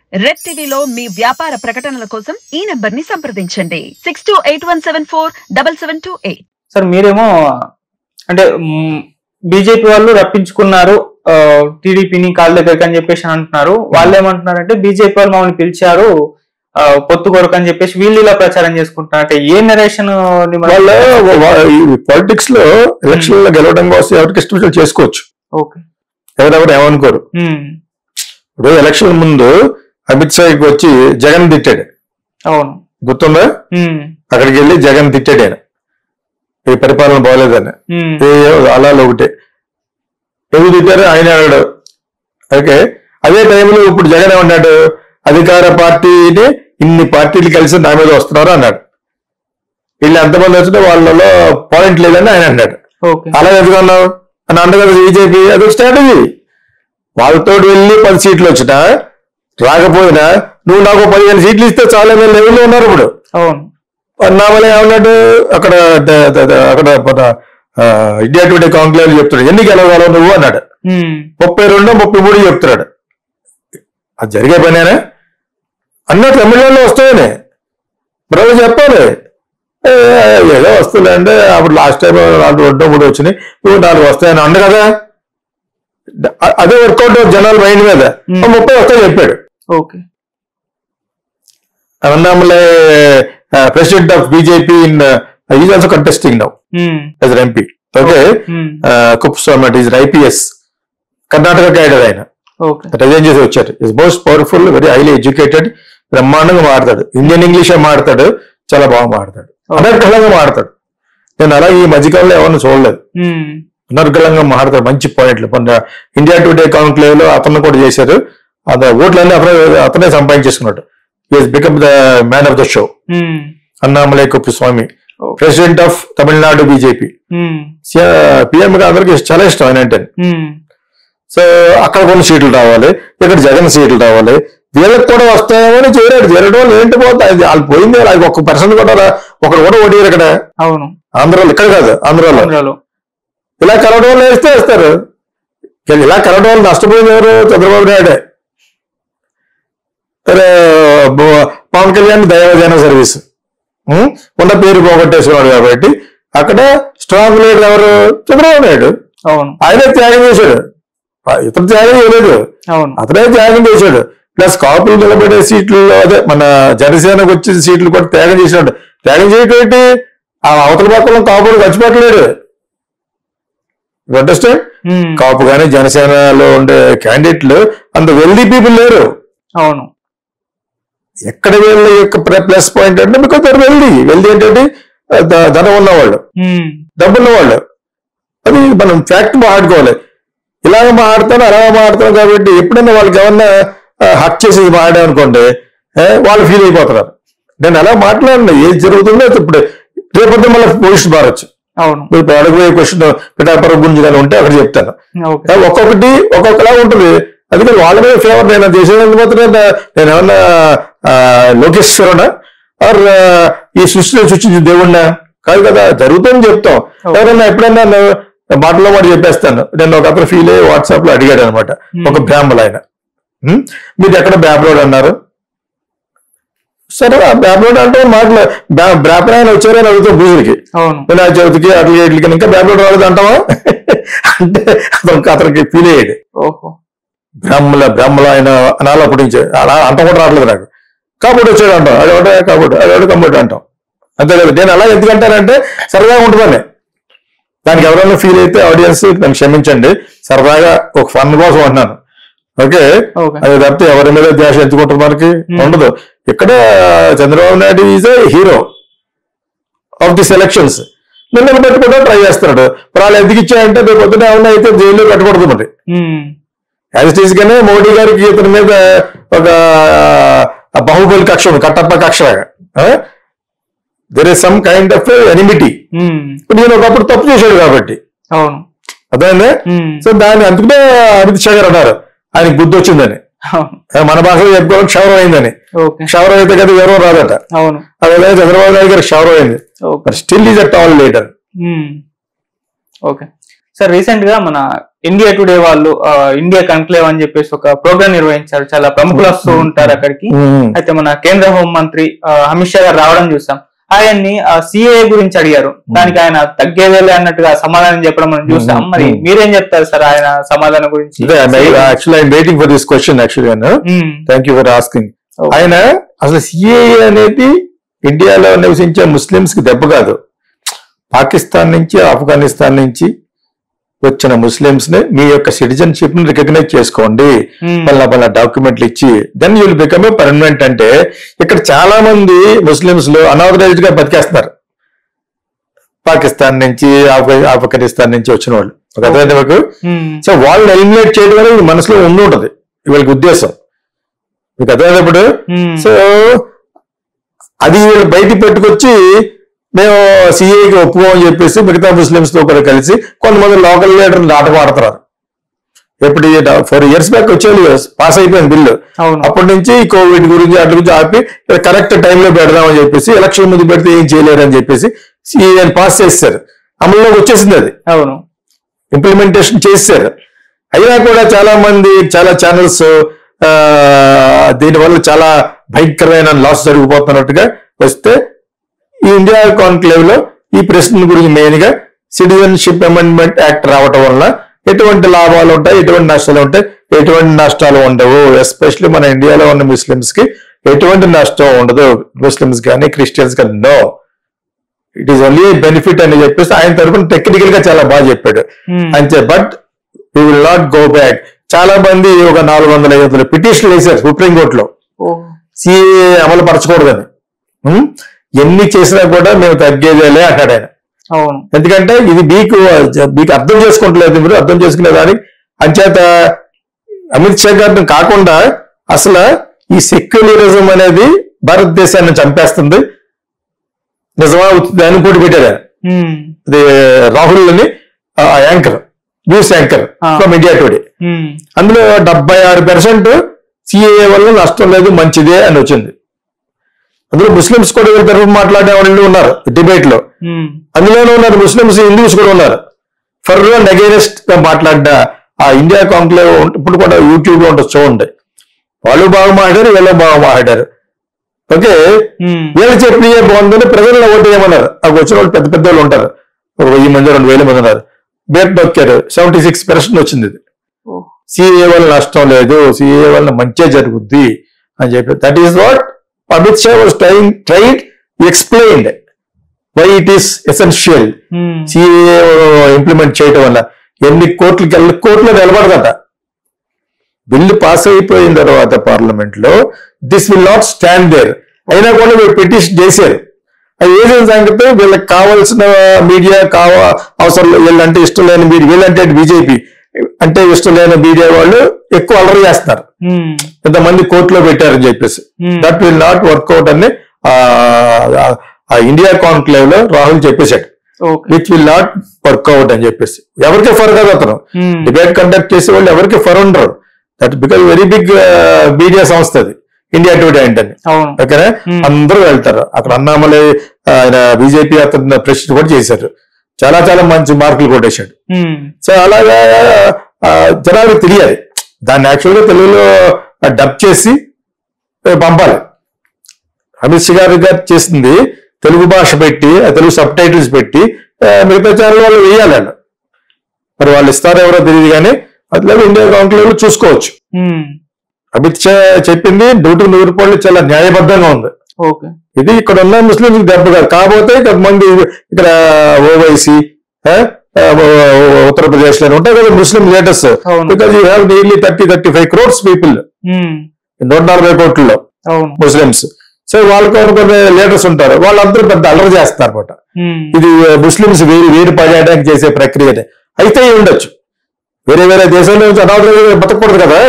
Red టీవీలో మీ వ్యాపార ప్రకటనల కోసం ఈ నంబర్ ని సంప్రదించండి six two eight one seven four double seven two eight sir మీరేమో అంటే బీజేపీ వాళ్ళు రప్పించుకున్నారు టీడీపీని కాళ్ళ దగ్గరికి అని చెప్పేసి అంటున్నారు వాళ్ళు ఏమంటున్నారంటే బీజేపీ వాళ్ళు మమ్మల్ని పిలిచారు ఆ, పొత్తు కొరకు అని చెప్పేసి వీళ్ళు ఇలా ప్రచారం చేసుకుంటున్నారు అంటే ఏ నరేషన్ వాళ్ళ పాలిటిక్స్ లో ఎలక్షన్ లో గెలవడం కోసం ఎవరికి ఇష్టం వచ్చినట్టు చేసుకోవచ్చు ఓకే ఎవరెవరు ఏమనుకోరు ఇప్పుడు ఎలక్షన్ ముందు అమిత్ షాకి వచ్చి జగన్ తిట్టాడు అవును గుర్తుందా ఉమ్, అక్కడికి వెళ్ళి జగన్ తిట్టాడు ఆయన ఈ పరిపాలన బాగోలేదని ఉమ్, ఏ అలా ఒకటే ఎందుకు తిట్టారు ఆయన అన్నాడు ఓకే అదే టైంలో ఇప్పుడు జగన్ ఏమన్నాడు అధికార పార్టీని ఇన్ని పార్టీలు కలిసి నా మీద వస్తున్నారు అన్నాడు వీళ్ళు ఎంతమంది వచ్చినా వాళ్ళలో పాయింట్ లేదని ఆయన అన్నాడు ఓకే అలా ఎదుగున్నావు అని అంట కదా బీజేపీ అదొక స్ట్రాటజీ వాళ్ళతో వెళ్ళి పది సీట్లు వచ్చినా రాకపోయినా నువ్వు నాకు పదిహేను సీట్లు ఇస్తే చాలా మంది లెవెల్లో ఉన్నారు ఇప్పుడు అవును అన్నామలే ఏమన్నాడు అక్కడ ద- ద- ద- అక్కడ మన ఇండియా టుడే కాంక్లేవ్ చెప్తున్నాడు ఎన్ని గెలవగలవు నువ్వు అన్నాడు ఉమ్, ముప్పై రెండు ముప్పై మూడు చెప్తున్నాడు అది జరిగే పనేనా అన్నట్టు ఎమ్మెల్యేలు వస్తాయని బ్రదర్ చెప్పాలి ఏ, ఏదో వస్తులే అంటే అప్పుడు లాస్ట్ టైం నాలుగు రెండో మూడు వచ్చినాయి నువ్వు నాలుగు వస్తాయని అండ కదా అ- అదే వర్కౌట్ జనాల మైండ్ మీద Hmm. ఓ ముప్పై వస్తాయి చెప్పాడు okay Annamalai president of BJP in is also contesting now um, as MP okay um, Kuppusamy is IPS Karnataka cadre ఆయన ఓకే రిజైన్ చేసి వచ్చారు is most powerful very highly educated బ్రహ్మాండంగా మాడతాడు ఇండియన్ ఇంగ్లీష్ మాడతాడు చాలా బాగా మాడతాడు అనర్గళంగా మాడతాడు నేను అలా ఈ మధ్యకాలంలో ఎవరిని చూడలేదు ఉమ్, అనర్గళంగా మాడతాడు మంచి పాయింట్లు మొన్న ఇండియా టుడే కాంక్లేవ్ లో అతను కూడా చేశారు అది ఓట్లన్నీ అతనే అతనే సంపాదించేసుకున్నాడు is become the man of the show um, Annamalai Kuppusamy Okay. President of Tamil Nadu BJP um, PM గా అందరికి చాలా ఇష్టం ఆయన అంటే ఉమ్, సో అక్కడ కొన్ని సీట్లు రావాలి ఇక్కడ జగన్ సీట్లు రావాలి వీళ్ళకి కూడా వస్తాయేమని చేరాడు చేరడం వల్ల ఏంటి పోతా అది వాళ్ళు పోయింది అది ఒక్క పర్సెంట్ కూడా రా- ఒకరు కూడా ఓడియారు ఇక్కడ అవును ఆంధ్రాలో ఇక్కడ కాదు ఆంధ్రాలో ఆంధ్రాలో ఇలా కలవడం వల్ల వేస్తే వేస్తారు కానీ ఇలా కలవడం వల్ల నష్టపోయింది ఎవరు చంద్రబాబు నాయుడే సరే, బో- పవన్ కళ్యాణ్ దైవజన సర్వీస్ ఉం? ఉన్న పేరు పోగొట్టేసుకున్నాడు కాబట్టి అక్కడ స్ట్రాంగ్ లీడర్ ఎవరు చంద్రబాబు నాయుడు అవును ఆయనే త్యాగం చేశాడు ఆ ఇతను త్యాగం చేయలేదు అవును అతనే త్యాగం చేశాడు ప్లస్ కాపులు నిలబడే సీట్లలో అదే మన జనసేనకు వచ్చే సీట్లు కూడా త్యాగం చేసినాడు త్యాగం చేయటం ఏంటి ఆ అవతల పక్కన కాపులు ఖర్చుపెట్టలేడు అండర్స్టాండ్ ఉమ్, కాపు కానీ జనసేనలో ఉండే క్యాండిడేట్లు అంత వెల్దీ పీపుల్ లేరు అవును ఎక్కడ వీళ్ళ యొక్క ప్లస్ పాయింట్ అంటే బికాస్ దర్ వెల్దీ వెల్దీ ఏంటంటే ద- ధనం ఉన్నవాళ్ళు ఉమ్, డబ్బున్న వాళ్ళు అది మనం ఫ్యాక్ట్ మాట్లాడుకోవాలి ఇలాగ మాట్లాడతాను అలాగ మాట్లాడతాను కాబట్టి ఎప్పుడైనా వాళ్ళకి ఏమన్నా హక్ చేసి మాట్లాడామనుకోండి ఏ, వాళ్ళు ఫీల్ అయిపోతున్నారు నేను అలా మాట్లాడిన ఏది జరుగుతుందో ఇప్పుడు రేపొద్దు మళ్ళీ పొజిషన్ మారచ్చు అవును ఇప్పుడు అడగబోయే క్వశ్చన్ పిఠాపురం గురించి కానీ ఉంటే అక్కడ చెప్తాను ఓకే ఏ, ఒక్కొక్కటి ఒక్కొక్కలా ఉంటుంది అందుకని వాళ్ళ మీద ఫేవర్ నేను చేసేందుకు మాత్రం నేను నేను ఏమన్నా ఆ, లోకేశ్వరుడా ఆర్ ఈ సృష్టిలో సృష్టించిన దేవుడినా కాదు కదా జరుగుతుందని చెప్తాం ఎవరన్నా ఎప్పుడన్నా నేను మాటలో మాట చెప్పేస్తాను నేను ఒక అతను ఫీల్ అయ్యి వాట్సాప్ లో అడిగాడు అనమాట ఒక బ్రాహ్మలు ఆయన "హ్మ్? మీరు ఎక్కడ బ్యాబ్రోడ్ అన్నారు సరే ఆ బ్యాబ్రోడ్ అంటే మాటలు బ్రాహ్మణ ఆయన వచ్చారని అడుగుతాం పూజలకి అవును వినాయక చవితికి అట్లా వీటికి ఇంకా బ్యాబ్రోడ్ రాలేదు అంటావా అంటే అతనికి అతనికి ఫీల్ అయ్యాడు ఓహో బ్రహ్మల బ్రహ్మల ఆయన అనాలి అప్పటి నుంచి అలా అంట కూడా రావట్లేదు నాకు కాబట్టి వచ్చాడు అంటాం అది ఒకటే కాబట్టి అది ఒకటి కంప్యూటర్ అంటాం అంతే కదా నేను అలా ఎందుకంటానంటే సరదాగా ఉంటుందని దానికి ఎవరైనా ఫీల్ అయితే ఆడియన్స్ నన్ను క్షమించండి సరదాగా ఒక ఫన్ కోసం అంటున్నాను ఓకే ఓకే అది తప్పితే ఎవరి మీద ధ్యాస ఎంచుకుంటారు మనకి ఉండదు ఇక్కడ Chandrababu Naidu is a hero of the selections నిన్న పెట్టుకుంటా ట్రై చేస్తున్నాడు మరి వాళ్ళు ఎందుకు ఇచ్చాయంటే రేపు పొద్దున ఏమన్నా అయితే జైల్లో పెట్టకూడదు మరి ఉమ్, యాజ్ ఇట్ ఈస్ గానే మోడీ గారికి ఇతని మీద ఒక ఆ, బాహుబలి కక్ష ఉంది కట్టప్ప కక్ష there is some kind of enmity um, ఇప్పుడు నేను ఒకప్పుడు తప్పు చేశాడు కాబట్టి అవును అదే ఉమ్, సో దాన్ని అందుకనే అమిత్ షా గారు అన్నారు ఆయనకు బుద్ధి వచ్చిందని అవును ఆ, మన భాషలో చెప్పుకోవడం క్షవరం అయిందని ఓకే క్షవరం అయితే కదా ఎవరో రాదట అవును అదే చంద్రబాబు నాయుడు గారికి క్షవరం అయింది okay but still is a tall leader um, okay sir recent గా మన ఇండియా టుడే వాళ్ళు ఆ, ఇండియా కన్క్లేవ్ అని చెప్పేసి ఒక ప్రోగ్రామ్ నిర్వహించారు చాలా ప్రముఖులు వస్తూ ఉంటారు అక్కడికి ఉమ్. అయితే మన కేంద్ర హోం మంత్రి ఆ, అమిత్ షా గారు రావడం చూసాం ఆయన్ని సిఏ గురించి అడిగారు దానికి ఆయన తగ్గేదేలే అన్నట్టుగా సమాధానం చెప్పడం మనం చూసాం Hmm. మరి మీరేం చెప్తారు సార్ ఆయన సమాధానం గురించి actually I'm waiting for this question actually Hmm. Thank you for asking Okay. ఆయన అసలు సిఏఏ అనేది ఇండియాలో నివసించే ముస్లింస్ కి దెబ్బ కాదు పాకిస్తాన్ నుంచి ఆఫ్ఘనిస్తాన్ నుంచి వచ్చిన ముస్లింస్ ని మీ యొక్క సిటిజన్షిప్ ని రికగ్నైజ్ చేసుకోండి Hmm. పలానా పలానా డాక్యుమెంట్లు ఇచ్చి then you'll become a permanent అంటే ఇక్కడ చాలా మంది ముస్లింస్ లో అనాథరైజ్డ్ గా బతికేస్తున్నారు పాకిస్తాన్ నుంచి ఆఫ్ఘ- ఆఫ్ఘనిస్తాన్ నుంచి వచ్చిన వాళ్ళు ఒక అర్థమైందా మీకు Hmm. సో వాళ్ళని ఎలిమినేట్ చేయడం అనేది మనసులో ఉండి ఉంటది వీళ్ళకి ఉద్దేశం మీకు అర్థమైనప్పుడు Hmm. సో అది వీళ్ళు బయటికి పెట్టుకొచ్చి మేము సిఏకి ఒప్పుకోమని చెప్పేసి మిగతా ముస్లింస్ తో కూడా కలిసి కొంతమంది లోకల్ లీడర్లు నాటకం ఆడుతున్నారు ఎప్పుడు ఫోర్ ఇయర్స్ బ్యాక్ వచ్చేది పాస్ అయిపోయింది బిల్లు అవును అప్పటి నుంచి ఈ కోవిడ్ గురించి వాటి గురించి ఆపి కరెక్ట్ టైంలో పెడదామని చెప్పేసి ఎలక్షన్ ముందు పెడితే ఏం చేయలేరు అని చెప్పేసి సిఏ పాస్ చేస్తారు అమల్లోకి వచ్చేసింది అది అవును ఇంప్లిమెంటేషన్ చేశారు అయినా కూడా చాలా మంది చాలా ఛానల్స్ దీనివల్ల చాలా భయంకరమైన లాస్ జరిగిపోతున్నట్టుగా వస్తే ఈ ఇండియా కాన్క్లేవ్ లో ఈ ప్రశ్న గురించి మెయిన్ గా సిటిజన్షిప్ అమెండ్మెంట్ యాక్ట్ రావటం వల్ల ఎటువంటి లాభాలు ఉంటాయి ఎటువంటి నష్టాలు ఉంటాయి ఎటువంటి నష్టాలు ఉండవు ఎస్పెషల్లీ మన ఇండియాలో ఉన్న ముస్లిమ్స్ కి ఎటువంటి నష్టం ఉండదు ముస్లిమ్స్ కానీ క్రిస్టియన్స్ కానీ no it is only benefit అని చెప్పేసి ఆయన తరపున టెక్నికల్ గా చాలా బాగా చెప్పాడు Hmm. అంతే but we will not go back చాలా మంది ఒక నాలుగు వందల ఐదు వందల పిటిషన్లు వేశారు సుప్రీం కోర్టులో ఓ. సిఏ అమలు పరచకూడదని ఉం? ఎన్ని చేసినా కూడా మేము తగ్గేదేలే అంటాడు ఆయన అవును ఎందుకంటే ఇది మీకు మీకు అర్థం చేసుకుంటలేదు మీరు అర్థం చేసుకునే దానికి అంచేత అమిత్ షా గారిని కాకుండా అసలు ఈ సెక్యులరిజం అనేది భారతదేశాన్ని చంపేస్తుంది నిజమా అవుతుంది అని పోటీ పెట్టారు ఆయన. Hmm. ఇది రాహుల్ అని యాంకర్ న్యూస్ యాంకర్ ఆ. From India Today Hmm. అందులో డెబ్బై ఆరు పర్సెంట్ సిఏఏ వల్ల నష్టం లేదు మంచిదే అని వచ్చింది అందులో ముస్లిమ్స్ కూడా వీళ్ళ తరఫున మాట్లాడే వాళ్ళు ఉన్నారు డిబేట్ లో Hmm. అందులోనే ఉన్నారు ముస్లిమ్స్ హిందూస్ కూడా ఉన్నారు ఫర్ అండ్ అగేనెస్ట్ గా మాట్లాడిన ఆ ఇండియా కాంక్లేవ్ ఇప్పుడు కూడా యూట్యూబ్ లో ఉంటుంది చూడండి వాళ్ళు బాగా మాట్లాడారు వీళ్ళు బాగా మాట్లాడారు ఓకే Hmm. వీళ్ళు చెప్పినయే బాగుందని ప్రజల్లో ఓటు ఏమన్నారు అవి వచ్చిన వాళ్ళు పెద్ద పెద్ద వాళ్ళు ఉంటారు ఒక వెయ్యి మంది రెండు వేల మంది ఉన్నారు బేట్ నొక్కారు సెవెంటీ సిక్స్ పర్సెంట్ వచ్చింది ఇది ఓ. సిఏ వల్ల నష్టం లేదు సిఏ వల్ల మంచే జరుగుద్ది అని చెప్పి that is what Amit Shah was trying tried explained why it is essential Hmm. CA implement చేయడం వల్ల ఎన్ని కోట్లకి వెళ్ళి కోట్లు నిలబడదట బిల్లు పాస్ అయిపోయిన తర్వాత పార్లమెంట్ లో this will not stand there అయినా కూడా వీళ్ళు పిటిషన్ చేశారు అది ఏదైనా సంగతి వీళ్ళకి కావాల్సిన మీడియా కావ అవసరం లే- వీళ్ళంటే ఇష్టం లేని మీడియా వీళ్ళంటే బీజేపీ అంటే ఇష్టం లేని మీడియా వాళ్ళు ఎక్కువ అలరి చేస్తున్నారు Hmm. ఇంతమంది కోర్టులో పెట్టారని చెప్పేసి Hmm. That will not work out అని ఆ, ఆ ఇండియా కాన్క్లేవ్ లో రాహుల్ చెప్పేశాడు Okay. Which will not work out అని చెప్పేసి ఎవరికి ఫర్ కాదు అతను Hmm. డిబేట్ కండక్ట్ చేసే వాళ్ళు ఎవరికి ఫర్ ఉండరు that because very big media సంస్థ అది ఇండియా టుడే ఏంటని అవును ఓకేనా Hmm. అందరూ వెళ్తారు అక్కడ అన్నామలై ఆయన బీజేపీ అతను ప్రెసిడెంట్ కూడా చేశారు చాలా చాలా మంచి మార్కులు కొట్టేశాడు Hmm. సో అలాగా ఆ, జనాలకు తెలియాలి దాన్ని యాక్చువల్గా తెలుగులో డబ్ చేసి ఆ, పంపాలి అమిత్ షా గారు గారు చేసింది తెలుగు భాష పెట్టి ఆ తెలుగు సబ్ టైటిల్స్ పెట్టి ఆ, మిగతా ఛానల్ వాళ్ళు వేయాలి వాళ్ళు మరి వాళ్ళు ఇస్తారో ఎవరో తెలియదు కానీ అట్లా ఇండియా కౌంట్లో చూసుకోవచ్చు Hmm. అమిత్ షా చెప్పింది నూటికి నూరు రూపాయలు చాలా న్యాయబద్ధంగా ఉంది Okay. ఇది ఇక్కడ ఉన్న ముస్లింస్ దెబ్బ కాదు కాకపోతే కొంతమంది ఇక్కడ ఓవైసీ ఉత్తరప్రదేశ్ లో ఉంటాయి కదా ముస్లిం లీడర్స్ అవును. Because you have nearly thirty thirty five crores people Hmm. నూట నలభై కోట్లలో అవును ముస్లిమ్స్ సో వాళ్ళకి కొన్ని కొన్ని లీడర్స్ ఉంటారు వాళ్ళందరూ పెద్ద అల్లరి చేస్తారు అనమాట Hmm. ఇది ముస్లిమ్స్ వేరు వేరు పడేయడానికి చేసే ప్రక్రియనే అయితే అయి ఉండొచ్చు వేరే వేరే దేశాల నుంచి అనాథరైజ్ బతకూడదు కదా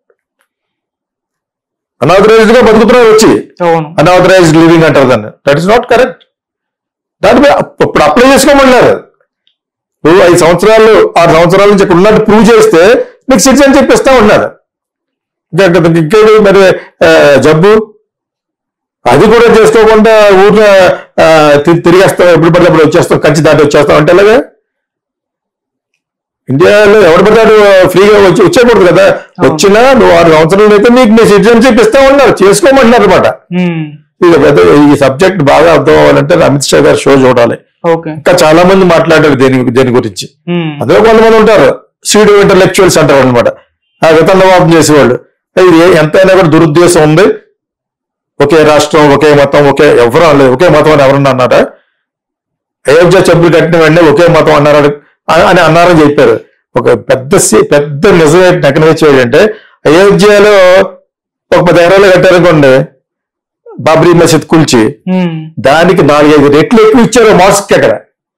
అనాథరైజ్డ్ గా బతుకుతున్నారు వచ్చి అవును అనాథరైజ్డ్ లివింగ్ అంటారు దాన్ని దట్ ఇస్ నాట్ కరెక్ట్ దాని మీద అప్- ఇప్పుడు అప్లై చేసుకోమన్నారు నువ్వు ఐదు సంవత్సరాలు ఆరు సంవత్సరాల నుంచి ఇక్కడ ఉన్నట్టు ప్రూవ్ చేస్తే నీకు సిటిజన్ చెప్పిస్తా ఉన్నారు ఇంకా ఇంకేది మరి ఆ, జబ్బు అది కూడా చేసుకోకుండా ఊర్లో ఆ, తి- తిరిగేస్తాం ఎప్పుడు పడితే అప్పుడు వచ్చేస్తాం కంచి దాటి వచ్చేస్తాం అంటే ఎలాగా ఇండియాలో ఎవడు పడతాడు ఫ్రీగా వచ్చి వచ్చేకూడదు కదా వచ్చినా నువ్వు ఆరు సంవత్సరాలు అయితే నీకు నీ సిటిజన్షిప్ ఇస్తా ఉన్నారు చేసుకోమంటున్నారు అనమాట ఉమ్, ఇది పెద్ద ఈ సబ్జెక్ట్ బాగా అర్థం అవ్వాలంటే అమిత్ షా గారు షో చూడాలి ఓకే ఇంకా చాలా మంది మాట్లాడారు దేని దేని గురించి ఉమ్, అదే కొంతమంది ఉంటారు సీడు ఇంటలెక్చువల్స్ అంటారు అనమాట ఆ వితండవాదం చేసేవాళ్ళు ఇది ఏ- ఎంతైనా కూడా దురుద్దేశం ఉంది ఒకే రాష్ట్రం ఒకే మతం ఒకే ఎవరు అనలేదు ఒకే మతం అని ఎవరన్నా అన్నారా అయోధ్య చెప్పులు కట్టిన వెంటనే ఒకే మతం అన్నారు అని- అని అన్నారని చెప్పారు ఒక పెద్ద సి- పెద్ద నిజమే నెక్కనవేచ్చి ఏంటంటే అయోధ్యలో ఒక పది ఎకరాలు కట్టారనుకోండి బాబ్రీ మసీద్ కూల్చి ఉమ్, దానికి నాలుగైదు రెట్లు ఎక్కువ ఇచ్చారు మాస్క్ అక్కడ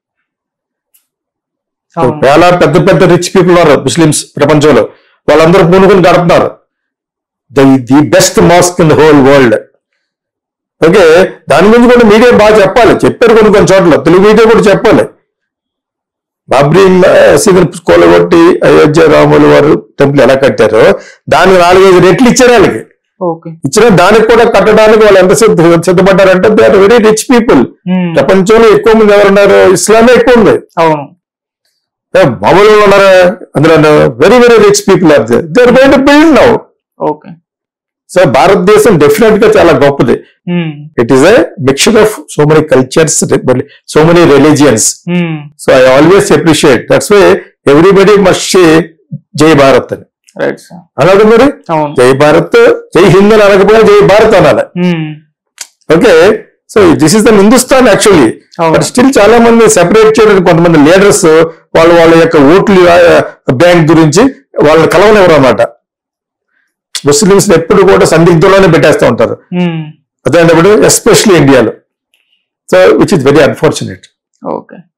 అవును. చాలా పెద్ద పెద్ద రిచ్ పీపుల్ ఉన్నారు ముస్లిమ్స్ ప్రపంచంలో వాళ్ళందరూ పూనుకుని గడుపుతున్నారు the the best mosque in the whole world okay దాని గురించి కూడా మీడియా బాగా చెప్పాలి చెప్పారు కొన్ని కొన్ని చోట్ల తెలుగు మీడియా కూడా చెప్పాలి బాబ్రీ మసీదుని కూలగొట్టి అయోధ్య రాములు వారు టెంపుల్ ఎలా కట్టారో దానికి నాలుగైదు రెట్లు ఇచ్చారు వాళ్ళకి ఓకే ఇచ్చిన దానికి కూడా కట్టడానికి వాళ్ళు ఎంత సిద్ధ సిద్ధపడ్డారంటే they are very rich people um, ప్రపంచంలో ఎక్కువ మంది ఎవరున్నారు ఇస్లామే ఎక్కువ ఉంది అవును ఏ, మామూలు వాళ్ళు ఉన్నారా అందులో very very rich people are they they are going to build now okay so భారతదేశం డెఫినెట్ గా చాలా గొప్పది um, it is a mixture of so many cultures so many religions um, so I always appreciate that's why everybody must say Jai Bharat అని right sir అలాగే మరి అవును జై భారత్ జై హింద్ అని అనకపోయినా జై భారత్ అనాలి um, okay so this is the Hindustan actually అవును. But still చాలా మంది సెపరేట్ చేయడానికి కొంతమంది లీడర్స్ వాళ్ళు వాళ్ళ యొక్క ఓట్లు బ్యాంక్ గురించి వాళ్ళని కలవనివ్వరు అన్నమాట ముస్లిమ్స్ ఎప్పుడు కూడా సందిగ్ధంలోనే పెట్టేస్తూ ఉంటారు ఉమ్, అదేంటప్పుడు ఎస్పెషల్లీ ఇండియాలో so which is very unfortunate okay